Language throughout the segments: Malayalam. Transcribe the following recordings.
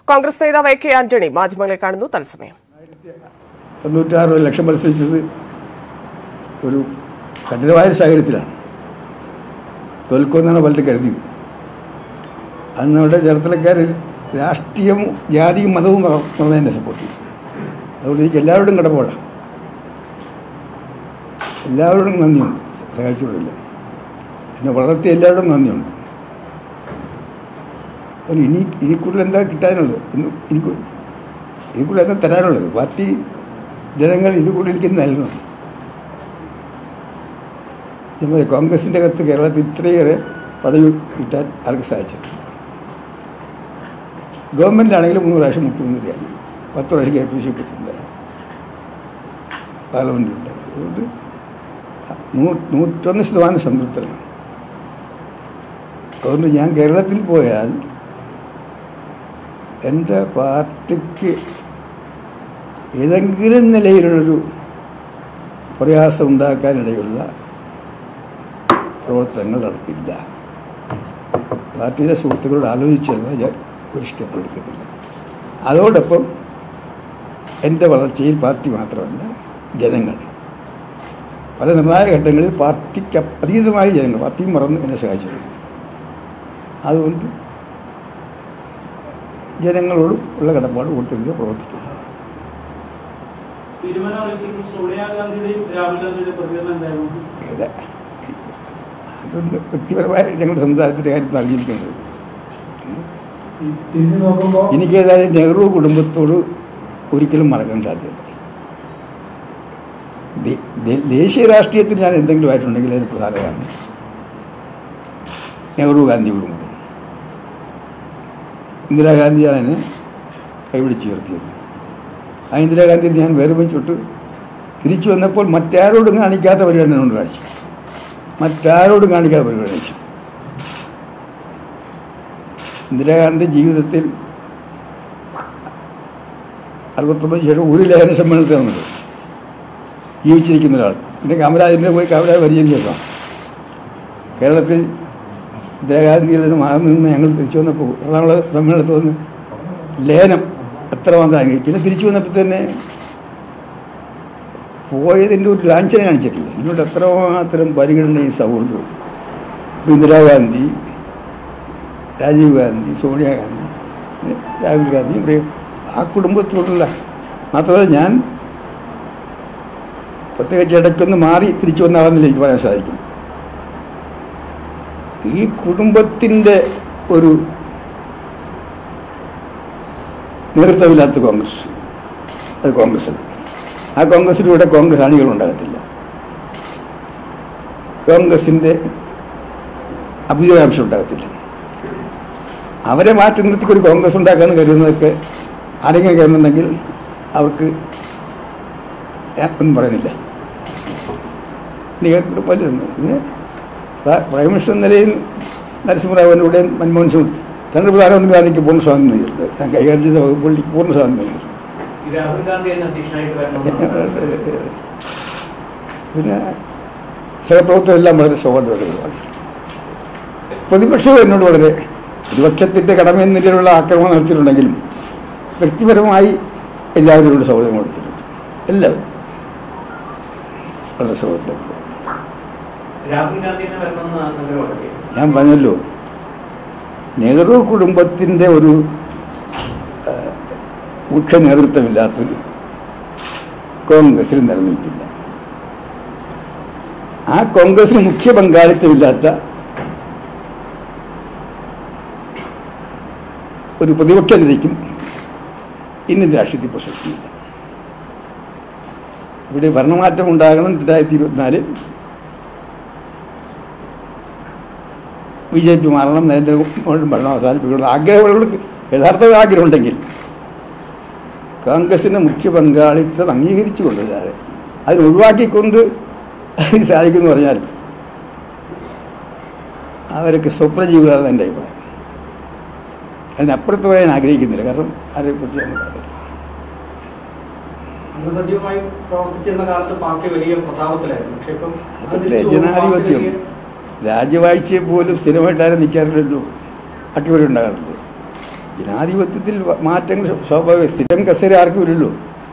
കോൺഗ്രസ് നേതാവ് എ കെ ആന്റണി മാധ്യമങ്ങളെ കാണുന്നു തത്സമയം തൊണ്ണൂറ്റാറ് ലക്ഷം മത്സരിച്ചത് ഒരു കഠിനമായ സാഹചര്യത്തിലാണ് തോൽക്കുമെന്നാണ് പലരും കരുതിയത് അന്ന് നമ്മുടെ ചേർത്തലക്കാർ രാഷ്ട്രീയവും ജാതിയും മതവും തന്നെ സപ്പോർട്ട് ചെയ്തു അതുകൊണ്ട് എനിക്ക് എല്ലാവരോടും കടപ്പാടാണ് എല്ലാവരോടും നന്ദിയുണ്ട് സഹായിച്ചോടില്ല എന്നെ വളർത്തിയ എല്ലാവരോടും നന്ദിയുണ്ട് അപ്പോൾ ഇനി ഇനി കൂടുതൽ എന്താ കിട്ടാനുള്ളത് ഇന്ന് എനിക്ക് ഇത് കൂടുതൽ എന്താ തരാനുള്ളത് പാർട്ടി ജനങ്ങൾ ഇത് കൂടുതൽ എനിക്ക് നൽകണം ഞാൻ പറയാം കോൺഗ്രസിൻ്റെ അകത്ത് കേരളത്തിൽ ഇത്രയേറെ പദവി കിട്ടാൻ ആർക്ക് സാധിച്ചിട്ടുണ്ട് ഗവൺമെൻറ്റിലാണെങ്കിലും മൂന്ന് പ്രാവശ്യം മുഖ്യമന്ത്രിയായി പത്ത് പ്രാവശ്യം കെ പി സി പ്രസിഡൻ്റായി പാർലമെൻറ്റിലുണ്ടായി അതുകൊണ്ട് നൂ നൂറ്റൊന്ന് ശതമാനം സംതൃപ്തനാണ് അതുകൊണ്ട് ഞാൻ കേരളത്തിൽ പോയാൽ എൻ്റെ പാർട്ടിക്ക് ഏതെങ്കിലും നിലയിലുള്ളൊരു പ്രയാസം ഉണ്ടാക്കാനിടയുള്ള പ്രവർത്തനങ്ങൾ നടത്തില്ല പാർട്ടിയിലെ സുഹൃത്തുക്കളോട് ആലോചിച്ചത് ഞാൻ ഒരു സ്റ്റെപ്പെടുക്കത്തില്ല അതോടൊപ്പം എൻ്റെ വളർച്ചയിൽ പാർട്ടി മാത്രമല്ല ജനങ്ങൾ പല നിർണായക ഘട്ടങ്ങളിൽ പാർട്ടിക്ക് അതീതമായ ജനങ്ങൾ പാർട്ടിയും മറന്ന് എന്നെ സഹായിച്ചിട്ടുണ്ട് അതുകൊണ്ട് ജനങ്ങളോട് ഉള്ള കടപ്പാട് കൊടുത്തിരുന്നത് പ്രവർത്തിക്കുന്നു തീരുമാനം അറിയിച്ചിട്ടും സോണിയാഗാന്ധിയുടെയും രാഹുൽ ഗാന്ധിയുടെയും പ്രതികരണം എന്തായിരുന്നു ഏത് അതൊന്ന് വ്യക്തിപരമായ ഞങ്ങളുടെ സംസാരത്തിൻ്റെ കാര്യം അറിഞ്ഞിരിക്കുന്നത് ഈ തിരിഞ്ഞു നോക്കുമ്പോൾ എനിക്ക് ഏതായാലും നെഹ്റു കുടുംബത്തോട് ഒരിക്കലും മറക്കാൻ സാധ്യത ദേ- ദേ- ദേശീയ രാഷ്ട്രീയത്തിൽ ഞാൻ എന്തെങ്കിലും ആയിട്ടുണ്ടെങ്കിൽ അതിന് പ്രധാന കാരണം നെഹ്റു ഗാന്ധി കുടുംബം ഇന്ദിരാഗാന്ധിയാണ് എന്നെ കൈപിടിച്ചുയർത്തിയത് ആ ഇന്ദിരാഗാന്ധി ഞാൻ വേർപിച്ചിട്ട് തിരിച്ചു വന്നപ്പോൾ മറ്റാരോടും കാണിക്കാത്ത പരിപാടി എന്നോട് കാണിച്ചു മറ്റാരോടും കാണിക്കാത്ത പരിപാടി കാണിച്ചു ഇന്ദിരാഗാന്ധി ജീവിതത്തിൽ അറുപത്തൊമ്പത് ശേഷം ഒരു ലേഖന സമ്മേളനത്തിൽ വന്നത് ജീവിച്ചിരിക്കുന്ന ഒരാൾ പിന്നെ കാമരാജിനെ പോയി കാമരാജ് പരിചയം ശേഷം കേരളത്തിൽ ഇന്ദിരാഗാന്ധിയിൽ നിന്ന് മാറി നിന്ന് ഞങ്ങൾ തിരിച്ചു വന്നപ്പോൾ എറണാകുളം സമ്മേളനത്തിൽ വന്ന് ലേനം എത്ര വന്നായി പിന്നെ തിരിച്ചു വന്നപ്പോൾ തന്നെ പോയതിൻ്റെ ഒരു ലാഞ്ചന കാണിച്ചിട്ടില്ല എന്നോട് എത്രമാത്രം പരിഗണനയും സൗഹൃദവും ഇപ്പൊ ഇന്ദിരാഗാന്ധി രാജീവ് ഗാന്ധി സോണിയാഗാന്ധി രാഹുൽ ഗാന്ധി പ്രിയ ആ കുടുംബത്തോടുള്ള മാത്രമല്ല ഞാൻ പ്രത്യേകിച്ച് ഇടയ്ക്കൊന്ന് മാറി തിരിച്ചു വന്ന ആളെന്നില്ല എനിക്ക് പറയാൻ സാധിക്കും ഈ കുടുംബത്തിൻ്റെ ഒരു നേതൃത്വമില്ലാത്ത കോൺഗ്രസ് അത് കോൺഗ്രസ് ആ കോൺഗ്രസിലൂടെ കോൺഗ്രസ് അണികളുണ്ടാകത്തില്ല കോൺഗ്രസിൻ്റെ അഭ്യുദയാംശം ഉണ്ടാകത്തില്ല അവരെ മാറ്റി നിർത്തി ഒരു കോൺഗ്രസ് ഉണ്ടാക്കാമെന്ന് കരുതുന്നതൊക്കെ ആരെങ്കിലും കരുതുന്നുണ്ടെങ്കിൽ അവർക്ക് ഞാൻ ഒന്നും പറയുന്നില്ല എനിക്ക് പലതുണ്ട് പിന്നെ പ്ര- പ്രൈം മിനിസ്റ്റർ എന്ന നിലയിൽ നരസിംഹറാവുവിലൂടെ മൻമോഹൻ സിംഗ് രണ്ട് പ്രധാനമന്ത്രിമാർ എനിക്ക് പൂർണ്ണ സ്വാതന്ത്ര്യം നൽകിയിട്ടുണ്ട് ഞാൻ കൈകാര്യം ചെയ്ത വകുപ്പുകളിലേക്ക് പൂർണ്ണ സ്വാതന്ത്ര്യം നൽകിയിട്ടുണ്ട് ഈ രാഹുൽ ഗാന്ധി തന്നെ അധ്യക്ഷനായിട്ട് വരണമെന്നാണ് പിന്നെ സഹപ്രവർത്തകരെല്ലാം വളരെ സൗഹാർദ്ദപരമാണ് പ്രതിപക്ഷവും എന്നോട് വളരെ പ്രതിപക്ഷത്തിൻ്റെ കടമ എന്ന നിലയിലുള്ള ആക്രമണം നടത്തിയിട്ടുണ്ടെങ്കിലും വ്യക്തിപരമായി എല്ലാവരോടും സൗഹൃദം കൊടുത്തിട്ടുണ്ട് എല്ലാവരും വളരെ സൗഹൃദം രാഹുൽ ഗാന്ധി തന്നെ വരണമെന്ന് നഗരമല്ലേ ഞാൻ പറഞ്ഞല്ലോ നെഹ്റു കുടുംബത്തിൻ്റെ ഒരു ആ, മുഖ്യ നേതൃത്വമില്ലാത്തൊരു കോൺഗ്രസിൽ നിലനിൽപ്പില്ല ആ കോൺഗ്രസിന് മുഖ്യ പങ്കാളിത്തമില്ലാത്ത ഒരു പ്രതിപക്ഷ നിലയ്ക്കും ഇന്ത്യൻ രാഷ്ട്രീയത്തിൽ പ്രസക്തിയില്ല ഇവിടെ ഭരണമാറ്റം ഉണ്ടാകണം രണ്ടായിരത്തി ഇരുപത്തിനാലിൽ ബി ജെ പി മാറണം നരേന്ദ്രമോദി ഭരണം അവസാനിപ്പിക്കണം ആഗ്രഹമുള്ളവർക്ക് യഥാർത്ഥ ആഗ്രഹമുണ്ടെങ്കിൽ കോൺഗ്രസിൻ്റെ മുഖ്യ പങ്കാളിത്തം അംഗീകരിച്ചു കൊണ്ടുവരാതെ അതിന് ഒഴിവാക്കിക്കൊണ്ട് സാധിക്കുമെന്ന് പറഞ്ഞാൽ അവരൊക്കെ സ്വപ്നജീവികളാണ് എൻ്റെ അഭിപ്രായം അതിനപ്പുറത്ത് പറയാൻ ആഗ്രഹിക്കുന്നില്ല കാരണം അതിനെക്കുറിച്ച് ഞാൻ പറയുന്നില്ല അന്ന് സജീവമായി പ്രവർത്തിച്ചിരുന്ന കാലത്ത് പാർട്ടി വലിയ പ്രതാപത്തിലായിരുന്നു പക്ഷെ ഇപ്പം അത് അതല്ലേ തിരിച്ചു പോകുമ്പോൾ ജനാധിപത്യം പാർട്ടി വലിയ- രാജ്യവാഴ്ചയെ പോലും സ്ഥിരമായിട്ട് ആരും നിൽക്കാറില്ലല്ലോ അട്ടിമറി ഉണ്ടാകാറുണ്ട് ജനാധിപത്യത്തിൽ വ- മാറ്റങ്ങൾ സ്വാഭാവിക സ്ഥിരം കസേര ആർക്കും ഇല്ലല്ലോ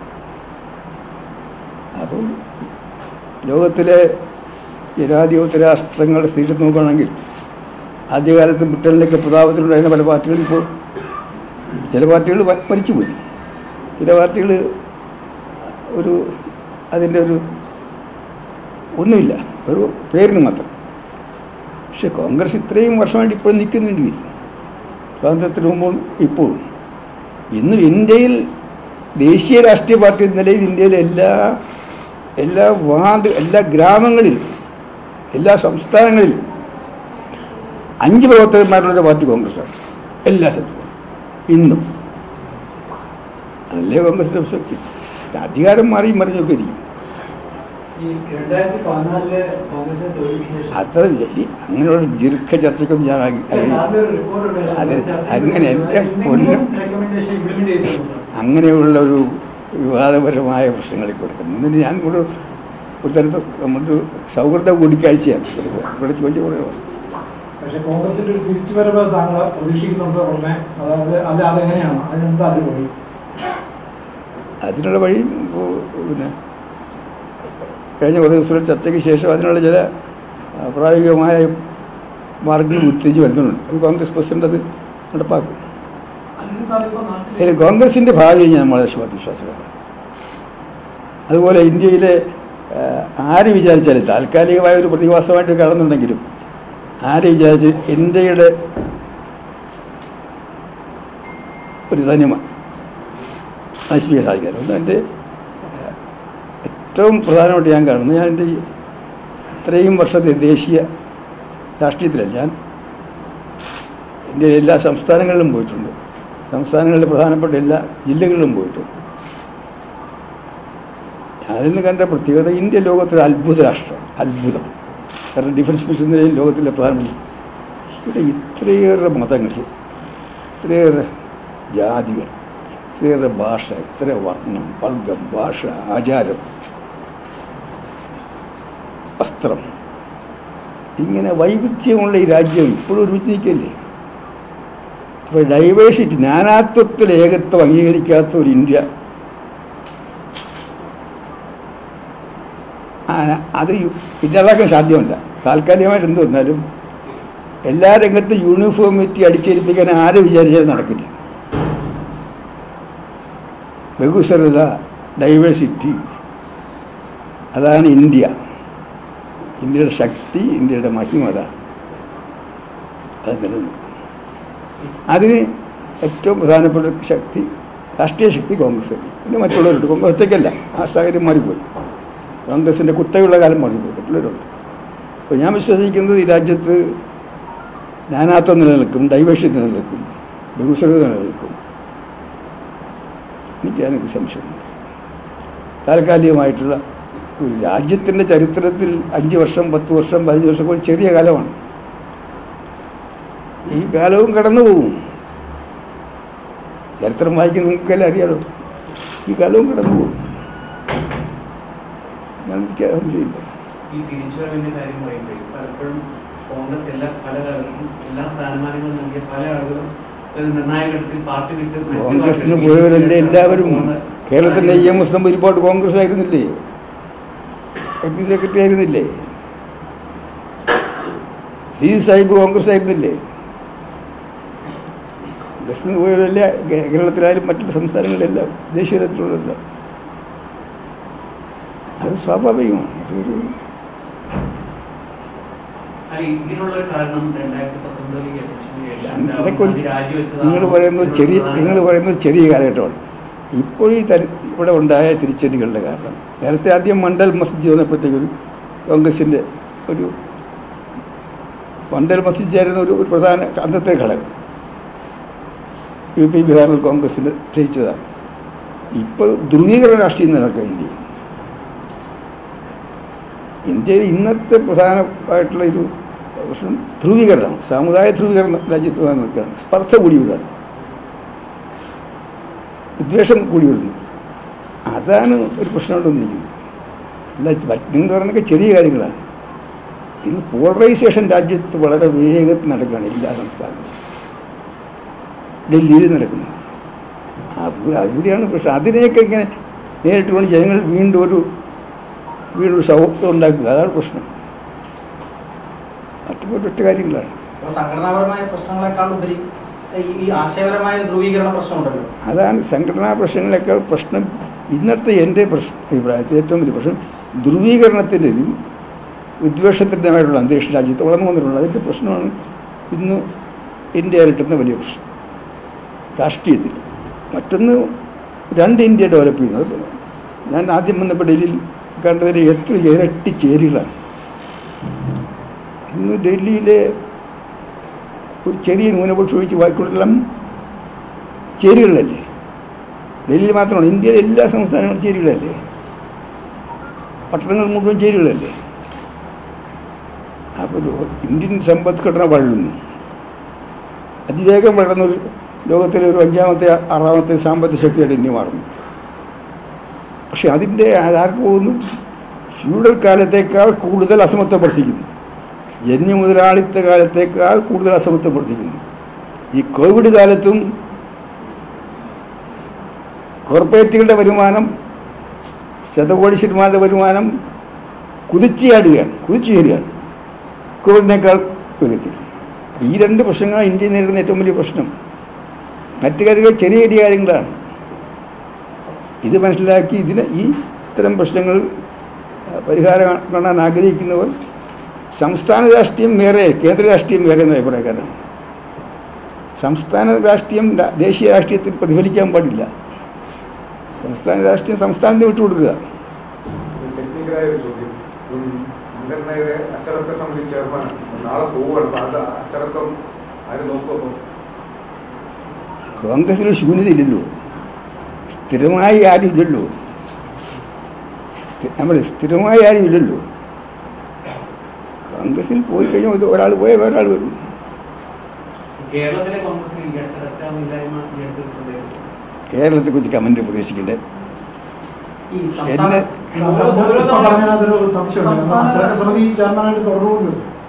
അപ്പോൾ ലോകത്തിലെ ജനാധിപത്യ രാഷ്ട്രങ്ങളുടെ സ്ഥിതി നോക്കുകയാണെങ്കിൽ ആദ്യകാലത്ത് ബ്രിട്ടനിലൊക്കെ പ്രതാപത്തിലുണ്ടായിരുന്ന പല പാർട്ടികളും ഇപ്പോൾ ചില പാർട്ടികൾ വ- മരിച്ചുപോയി ചില പാർട്ടികൾ ഒരു അതിൻ്റെ ഒരു ഒന്നുമില്ല ഒരു പേരിന് മാത്രം പക്ഷെ കോൺഗ്രസ് ഇത്രയും വർഷമായിട്ട് ഇപ്പോഴും നിൽക്കുന്നുണ്ട് സ്വാതന്ത്ര്യത്തിന് മുമ്പും ഇപ്പോഴും ഇന്ന് ഇന്ത്യയിൽ ദേശീയ രാഷ്ട്രീയ പാർട്ടി എന്ന നിലയിൽ ഇന്ത്യയിലെ എല്ലാ എല്ലാ വാർഡ് എല്ലാ ഗ്രാമങ്ങളിലും എല്ലാ സംസ്ഥാനങ്ങളിലും അഞ്ച് പ്രവർത്തകന്മാരുള്ള പാർട്ടി കോൺഗ്രസ്സാണ് എല്ലാ സംസ്ഥാനവും ഇന്നും അതല്ലേ കോൺഗ്രസിൻ്റെ ശക്തി അധികാരം മാറി മറിഞ്ഞൊക്കെ ഇരിക്കും ഈ രണ്ടായിരത്തി പതിനാലില് കോൺഗ്രസിനെ തോൽവിക്ക് ശേഷം അത്ര ജ- അങ്ങനെയുള്ള ദീർഘ ചർച്ചയ്ക്കൊന്നും ഞാൻ ആഗ്ര- സാറിന്റെ ഒരു report ഉണ്ടായിരുന്നു. അത് ചർച്ചയിൽ അങ്ങനെ എൻ്റെ പൊന്നും recommendation implement ചെയ്തിട്ടുണ്ടോ? അങ്ങനെയുള്ള ഒരു വിവാദപരമായ പ്രശ്നങ്ങളിൽ കൊടുക്കുന്നത് എന്നിട്ട് ഞാൻ ഇവിടെ ഒരു തരത്തിൽ നമ്മുടെ സൗഹൃദ കൂടിക്കാഴ്ചയാണ് ഇവിടെ ചോദിച്ച കൂടെ പക്ഷേ കോൺഗ്രസിന്റെ ഒരു തിരിച്ചുവരവ് താങ്കൾ പ്രതീക്ഷിക്കുന്നുണ്ടോ ഉടനെ അതായത് അല്ല അതെങ്ങനെയാണ് അതിനെന്താ അനുഭവം അതിനുള്ള വഴി ഇപ്പോൾ പിന്നെ കഴിഞ്ഞ കുറേ ദിവസങ്ങളുടെ ചർച്ചയ്ക്ക് ശേഷം അതിനുള്ള ചില ആ, പ്രായോഗികമായ മാർഗങ്ങൾ ഉത്തേജിച്ച് വരുന്നുണ്ട് അത് കോൺഗ്രസ് പ്രസിഡന്റ് അത് നടപ്പാക്കും അല്ലെങ്കിൽ സാർ ഇപ്പോൾ നാട്ടിൽ അതിൽ കോൺഗ്രസിൻ്റെ ഭാവിയിൽ ഞാൻ വളരെ വിശ്വാസമാണ് അതുപോലെ ഇന്ത്യയിലെ ആ, ആര് വിചാരിച്ചാലും താൽക്കാലികമായ ഒരു പ്രതിഭാസമായിട്ട് കാണുന്നുണ്ടെങ്കിലും ആര് വിചാരിച്ച് ഇന്ത്യയുടെ ഒരു തനിമ നശിപ്പിക്കാൻ സാധിക്കാറ് ഒന്ന് എൻ്റെ ആ, ഏറ്റവും പ്രധാനമായിട്ട് ഞാൻ കാണുന്നത് ഞാൻ എൻ്റെ ഈ ഇത്രയും വർഷത്തെ ദേശീയ രാഷ്ട്രീയത്തിലല്ല ഞാൻ ഇന്ത്യയിലെ എല്ലാ സംസ്ഥാനങ്ങളിലും പോയിട്ടുണ്ട് സംസ്ഥാനങ്ങളിലെ പ്രധാനപ്പെട്ട എല്ലാ ജില്ലകളിലും പോയിട്ടുണ്ട് അതിൽ കണ്ട പ്രത്യേകത ഇന്ത്യ ലോകത്തൊരു അത്ഭുത രാഷ്ട്രമാണ് അത്ഭുതം കാരണം ഡിഫൻസ് മിഷൻ നിലയിൽ ലോകത്തിലെ പ്രധാനമന്ത്രി ഇവിടെ ഇത്രയേറെ മതങ്ങൾ ഇത്രയേറെ ജാതികൾ ഇത്രയേറെ ഭാഷ ഇത്ര വർണ്ണം വർഗം ഭാഷ ആചാരം വസ്ത്രം ഇങ്ങനെ വൈവിധ്യമുള്ള ഈ രാജ്യം ഇപ്പോഴും ഒരുമിച്ച് നിൽക്കല്ലേ അപ്പോൾ ഡൈവേഴ്സിറ്റി നാനാത്വത്തിൽ ഏകത്വം അംഗീകരിക്കാത്ത ഒരു ഇന്ത്യ ആ, അത് യു- ഇല്ലാതാക്കാൻ സാധ്യമല്ല താൽക്കാലികമായിട്ട് എന്ത് വന്നാലും എല്ലാ രംഗത്തും യൂണിഫോമിറ്റി അടിച്ചേൽപ്പിക്കാൻ ആരെ വിചാരിച്ചാലും നടക്കില്ല ബഹുസ്വരത ഡൈവേഴ്സിറ്റി അതാണ് ഇന്ത്യ ഇന്ത്യയുടെ ശക്തി ഇന്ത്യയുടെ മഹിമ അതാണ് അത് നിലനിൽക്കും അതിന് ഏറ്റവും പ്രധാനപ്പെട്ട ഒരു ശക്തി രാഷ്ട്രീയ ശക്തി കോൺഗ്രസ് തന്നെ പിന്നെ മറ്റുള്ളവരുണ്ട് കോൺഗ്രസ് ഒറ്റയ്ക്കല്ല ആ സാഹചര്യം മാറിപ്പോയി കോൺഗ്രസിൻ്റെ കുത്തയുള്ള കാലം മാറിപ്പോയി മറ്റുള്ളവരുണ്ട് അപ്പോൾ ഞാൻ വിശ്വസിക്കുന്നത് ഈ രാജ്യത്ത് നാനാത്വം നിലനിൽക്കും ഡൈവേഴ്സിറ്റി നിലനിൽക്കും ബഹുസ്വരത നിലനിൽക്കും എനിക്ക് അതിനൊരു സംശയമില്ല താൽക്കാലികമായിട്ടുള്ള ഒരു രാജ്യത്തിൻ്റെ ചരിത്രത്തിൽ അഞ്ച് വർഷം പത്ത് വർഷം പതിനഞ്ച് വർഷം ഒരു ചെറിയ കാലമാണ് ഈ കാലവും കടന്നു പോകും ചരിത്രം വായിക്കുന്ന നിങ്ങൾക്കെല്ലാം അറിയാലോ ഈ കാലവും കടന്നു പോകും എന്നാണ് എനിക്ക് സംശയമില്ല ഈ തിരിച്ചുവരവിന്റെ കാര്യം പറയുമ്പോൾ പലപ്പോഴും കോൺഗ്രസ് എല്ലാ പല കാലത്തും എല്ലാ സ്ഥാനമാനങ്ങളും നൽകിയ പല ആളുകളും ഒരു നിർണായക ഘട്ടത്തിൽ പാർട്ടി വിട്ട് മറ്റ് കോൺഗ്രസിന് പാർട്ടികളിലേക്ക് പോയവരല്ലേ എല്ലാവരും പോകുന്ന കേരളത്തിൻ്റെ ഇ എം എസ് നമ്പർ ഒരുപാട് കോൺഗ്രസ് ആയിരുന്നില്ലേ ഐ പി സെക്രട്ടറി ആയിരുന്നില്ലേ സി സാഹിബ് കോൺഗ്രസ് ആയിരുന്നില്ലേ കോൺഗ്രസിന് പോയവരല്ലേ കേ- കേരളത്തിലായാലും മറ്റുള്ള സംസ്ഥാനങ്ങളിലെല്ലാം ദേശീയ തലത്തിലുള്ളതല്ല അത് സ്വാഭാവികമാണ് അതൊരു അല്ല, ഇതിനുള്ള ഒരു കാരണം രണ്ടായിരത്തി പത്തൊമ്പതിലെ ഇലക്ഷന് ശേഷം ഇതൊക്കെ ഒരു രാഹുൽ രാജിവെച്ചതാണ്. നിങ്ങൾ പറയുന്ന ഒരു ചെറിയ നിങ്ങൾ പറയുന്ന ഒരു ചെറിയ കാലഘട്ടമാണ് ഇപ്പോഴീ തരി ഇവിടെ ഉണ്ടായ തിരിച്ചടികളുടെ കാരണം നേരത്തെ ആദ്യം മണ്ഡൽ മസ്ജിദ് വന്നപ്പോഴത്തേക്ക് ഒരു കോൺഗ്രസിൻ്റെ ഒരു മണ്ഡൽ മസ്ജിദ് ആയിരുന്ന ഒരു ഒരു പ്രധാന അന്നത്തെ ഘടകം യു പി ബീഹാറിൽ കോൺഗ്രസിന് ജയിച്ചതാണ് ഇപ്പോൾ ധ്രുവീകരണ രാഷ്ട്രീയം നടക്കുക ഇന്ത്യയിൽ ഇന്ത്യയിൽ ഇന്നത്തെ പ്രധാനമായിട്ടുള്ള ഒരു പ്രശ്നം ധ്രുവീകരണം സാമുദായ ധ്രുവീകരണം രാജ്യത്ത് നിൽക്കുകയാണ് സ്പർദ്ധ കൂടി വരികയാണ് വിദ്വേഷം കൂടി വരുന്നു അതാണ് ഒരു പ്രശ്നമുണ്ടെന്നിരിക്കുന്നത് അല്ല മറ്റ് നിങ്ങൾ പറയുന്നതൊക്കെ ചെറിയ കാര്യങ്ങളാണ് ഇന്ന് പോളറൈസേഷൻ രാജ്യത്ത് വളരെ വേഗത്തിൽ നടക്കുകയാണ് എല്ലാ സംസ്ഥാനങ്ങളും ഡൽഹിയിൽ നടക്കുന്നത് ആ ഇവിടെയാണ് പ്രശ്നം അതിനെയൊക്കെ ഇങ്ങനെ നേരിട്ട് കൊണ്ട് ജനങ്ങൾ വീണ്ടും ഒരു വീണ്ടും ഒരു സൗഹൃദം ഉണ്ടാക്കുക അതാണ് പ്രശ്നം മറ്റു ഒറ്റ കാര്യങ്ങളാണ് അപ്പോൾ സംഘടനാപരമായ പ്രശ്നങ്ങളെക്കാൾ ഉപരി ഈ- ഈ ആശയപരമായ ധ്രുവീകരണ പ്രശ്നമുണ്ടല്ലോ അതാണ് സംഘടനാ പ്രശ്നങ്ങളെക്കാൾ പ്രശ്നം ഇന്നത്തെ എൻ്റെ പ്രശ്നം അഭിപ്രായത്തിൽ ഏറ്റവും വലിയ പ്രശ്നം ധ്രുവീകരണത്തിൻ്റെതും വിദ്വേഷത്തിൻ്റെതായിട്ടുള്ള അന്തരീക്ഷ രാജ്യത്ത് വളർന്നു വന്നിട്ടുള്ളത് അതിൻ്റെ പ്രശ്നമാണ് ഇന്ന് ഇന്ത്യ അലട്ടുന്ന വലിയ പ്രശ്നം രാഷ്ട്രീയത്തിൽ മറ്റൊന്ന് രണ്ട് ഇന്ത്യ ഡെവലപ്പ് ചെയ്യുന്നത് ഞാൻ ആദ്യം വന്നപ്പോൾ ഡൽഹിയിൽ കണ്ടതിൽ എത്ര ഇരട്ടി ചേരികളാണ് ഇന്ന് ഡൽഹിയിലെ ഒരു ചെറിയ ന്യൂനപക്ഷം ഒഴിച്ച് ബാക്കിയുള്ളതെല്ലാം ചേരികളിലല്ലേ ഡൽഹിയിൽ മാത്രമാണ് ഇന്ത്യയിലെ എല്ലാ സംസ്ഥാനങ്ങളും ചേരികളല്ലേ പട്ടണങ്ങൾ മുഴുവൻ ചേരികളല്ലേ അപ്പോൾ ലോ- ഇന്ത്യൻ സമ്പദ്ഘടന വളരുന്നു അതിവേഗം വളർന്നൊരു ലോകത്തിലെ ഒരു അഞ്ചാമത്തെ ആറാമത്തെ സാമ്പത്തിക ശക്തിയായിട്ട് ഇന്ത്യ മാറുന്നു പക്ഷെ അതിൻ്റെ ആർക്ക് പോകുന്നു ഫ്യൂഡൽ കാലത്തേക്കാൾ കൂടുതൽ അസമത്വം വർദ്ധിക്കുന്നു ജന്യ മുതലാളിത്ത കാലത്തേക്കാൾ കൂടുതൽ അസമത്വം വർദ്ധിക്കുന്നു ഈ കോവിഡ് കാലത്തും കോർപ്പറേറ്റുകളുടെ വരുമാനം ശതകോടീശ്വരന്മാരുടെ വരുമാനം കുതിച്ചുചാടുകയാണ് കുതിച്ചുയരുകയാണ് കോവിഡിനേക്കാൾ വേഗത്തിൽ ഈ രണ്ട് പ്രശ്നങ്ങളാണ് ഇന്ത്യ നേരിടുന്ന ഏറ്റവും വലിയ പ്രശ്നം മറ്റു കാര്യങ്ങൾ ചെറിയ ചെറിയ കാര്യങ്ങളാണ് ഇത് മനസ്സിലാക്കി ഇതിന് ഈ ഇത്തരം പ്രശ്നങ്ങൾ ആ, പരിഹാരം കാണാൻ ആഗ്രഹിക്കുന്നവർ സംസ്ഥാന രാഷ്ട്രീയം വേറെ കേന്ദ്ര രാഷ്ട്രീയം വേറെ എന്ന അഭിപ്രായക്കാരാണ് സംസ്ഥാന രാഷ്ട്രീയം രാ- ദേശീയ രാഷ്ട്രീയത്തിൽ പ്രതിഫലിക്കാൻ പാടില്ല സംസ്ഥാന രാഷ്ട്രീയം സംസ്ഥാനത്തിന് വിട്ടുകൊടുക്കുക ടെക്നിക്കലായ ഒരു ചോദ്യം ഉം, സംഘടനയുടെ അച്ചടക്ക സമിതി ചെയർമാൻ നാളെ പോവുകയാണ് അപ്പൊ അത് അച്ചടക്കം ആര് നോക്കും കോൺഗ്രസിന് ശൂന്യതയില്ലല്ലോ സ്ഥിരമായി ആരും ഇല്ലല്ലോ സ്ഥി- നമ്മൾ സ്ഥിരമായി ആരും ഇല്ലല്ലോ കോൺഗ്രസിൽ പോയി കഴിഞ്ഞാൽ ഇത് ഒരാൾ പോയാൽ വേറെ ആൾ വരും കേരളത്തിലെ കോൺഗ്രസിന് ഈ അച്ചടക്കമില്ലായ്മ ഈ അടുത്തൊരു സന്ദേശം കേരളത്തെ കുറിച്ച് കമൻറ്റ് പ്രതീക്ഷിക്കണ്ടേ ഈ എന്നെ സംസ്ഥാന ഇപ്പൊ പറഞ്ഞതിനകത്തൊരു സംശയമുണ്ട് കാരണം അച്ചടക്ക സമിതി ചെയർമാനായിട്ട് തുടർന്നുകൊണ്ടു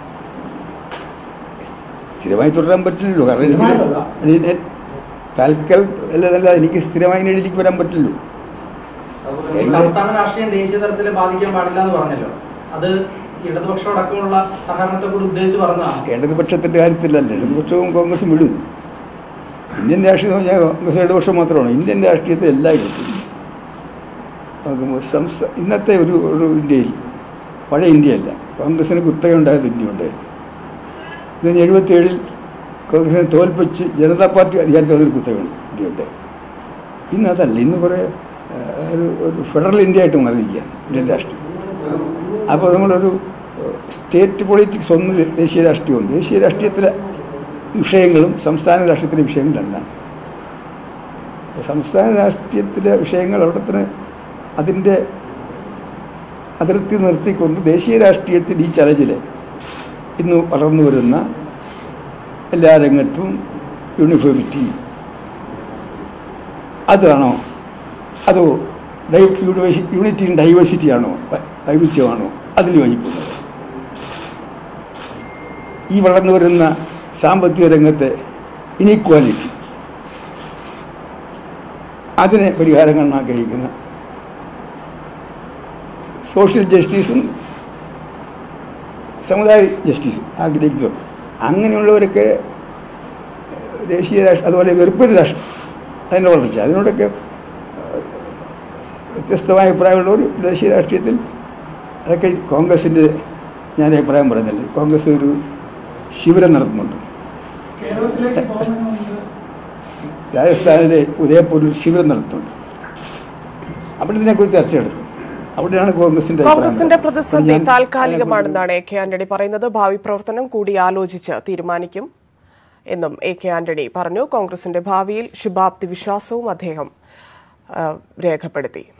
സ്ഥിരമായി തുടരാൻ പറ്റില്ലല്ലോ കാരണം എനിക്ക് സ്ഥിരമായിട്ടല്ല. എനിക്ക് താൽക്കാൽ അല്ലതല്ല എനിക്ക് സ്ഥിരമായി ഇടയിലേക്ക് വരാൻ പറ്റില്ലല്ലോ ഈ സംസ്ഥാന രാഷ്ട്രീയം ദേശീയ തലത്തിൽ ബാധിക്കാൻ പാടില്ല എന്ന് പറഞ്ഞല്ലോ അത് ഇടതുപക്ഷം അടക്കമുള്ള സഹകരണത്തെ കൂടി ഉദ്ദേശിച്ച് പറഞ്ഞതാണ് ഇടതുപക്ഷത്തിൻ്റെ കാര്യത്തിലല്ല ഇടതുപക്ഷവും കോൺഗ്രസും വിടും ഇന്ത്യൻ രാഷ്ട്രീയം എന്ന് പറഞ്ഞാൽ കോൺഗ്രസ് ഇടതുപക്ഷം മാത്രമാണ് ഇന്ത്യൻ രാഷ്ട്രീയത്തിൽ എല്ലായിടത്തും നോക്കുമ്പോൾ സംസ്ഥാ ഇന്നത്തെ ഒരു ഒരു ഇന്ത്യയിൽ പഴയ ഇന്ത്യയല്ല കോൺഗ്രസിന് കുത്തക ഉണ്ടായത് ഇന്ത്യ ഉണ്ടായിരുന്നു ഇത് എഴുപത്തിയേഴിൽ കോൺഗ്രസിനെ തോൽപ്പിച്ച് ജനതാ പാർട്ടി അധികാരത്തിൽ വന്നൊരു കുത്തക ഇന്ത്യ ഉണ്ടായി ഇന്ന് അതല്ല ഇന്ന് കുറേ ആ, ഒരു ഒരു ഫെഡറൽ ഇന്ത്യ ആയിട്ട് മാറിയിരിക്കുകയാണ് ഇന്ത്യൻ രാഷ്ട്രീയം അപ്പോൾ നമ്മളൊരു സ്റ്റേറ്റ് പൊളിറ്റിക്സ് ഒന്ന് ദേശീയ രാഷ്ട്രീയവും ദേശീയ രാഷ്ട്രീയത്തിലെ വിഷയങ്ങളും സംസ്ഥാന രാഷ്ട്രീയത്തിലെ വിഷയങ്ങളും രണ്ടാണ് അപ്പോൾ സംസ്ഥാന രാഷ്ട്രീയത്തിലെ വിഷയങ്ങൾ അവിടെ തന്നെ അതിൻ്റെ അതിർത്തി നിർത്തിക്കൊണ്ട് ദേശീയ രാഷ്ട്രീയത്തിൽ ഈ ചലഞ്ചിൽ ഇന്ന് വളർന്നു വരുന്ന എല്ലാ രംഗത്തും യൂണിഫോമിറ്റി അതാണോ അതോ ഡൈ യൂണിവേഴ്സിറ്റി യൂണിറ്റിയും ഡൈവേഴ്സിറ്റിയാണോ വൈ- വൈവിധ്യമാണോ അതിൽ യോജിക്കുന്നത് ഈ വളർന്നു വരുന്ന സാമ്പത്തിക രംഗത്തെ ഇനീക്വാലിറ്റി അതിനെ പരിഹാരം കാണാൻ ആഗ്രഹിക്കുന്ന സോഷ്യൽ ജസ്റ്റിസും സമുദായ ജസ്റ്റിസും ആഗ്രഹിക്കുന്നു അങ്ങനെയുള്ളവരൊക്കെ ദേശീയ രാഷ്ട്രീയം അതുപോലെ വെറുപ്പൊരു രാഷ്ട്രം അതിൻ്റെ വളർച്ച അതിനോടൊക്കെ വ്യത്യസ്തമായ അഭിപ്രായമുള്ളവർ ദേശീയ രാഷ്ട്രീയത്തിൽ അതൊക്കെ കോൺഗ്രസിൻ്റെ ഞാൻ അഭിപ്രായം പറയുന്നില്ല കോൺഗ്രസ് ഒരു ശിബിരം നടത്തുന്നുണ്ട് കേരളത്തിലേക്ക് പോകുന്നതിന് മുമ്പ് രാജസ്ഥാനിലെ ഉദയപൂരിൽ ശിബിരം നടത്തുന്നുണ്ട് അവിടെ ഇതിനെക്കുറിച്ച് ചർച്ച നടത്തും അവിടെയാണ് കോൺഗ്രസിന്റെ അഭിപ്രായം കോൺഗ്രസിന്റെ പറയുന്നത്. പ്രതിസന്ധി ഞാൻ- താൽക്കാലികമാണെന്നാണ് എ കെ ആന്റണി പറയുന്നത് ഭാവി പ്രവർത്തനം കൂടി ആലോചിച്ച് തീരുമാനിക്കും എന്നും എ കെ ആന്റണി പറഞ്ഞു കോൺഗ്രസിന്റെ ഭാവിയിൽ ശുഭാപ്തി വിശ്വാസവും അദ്ദേഹം ആ, രേഖപ്പെടുത്തി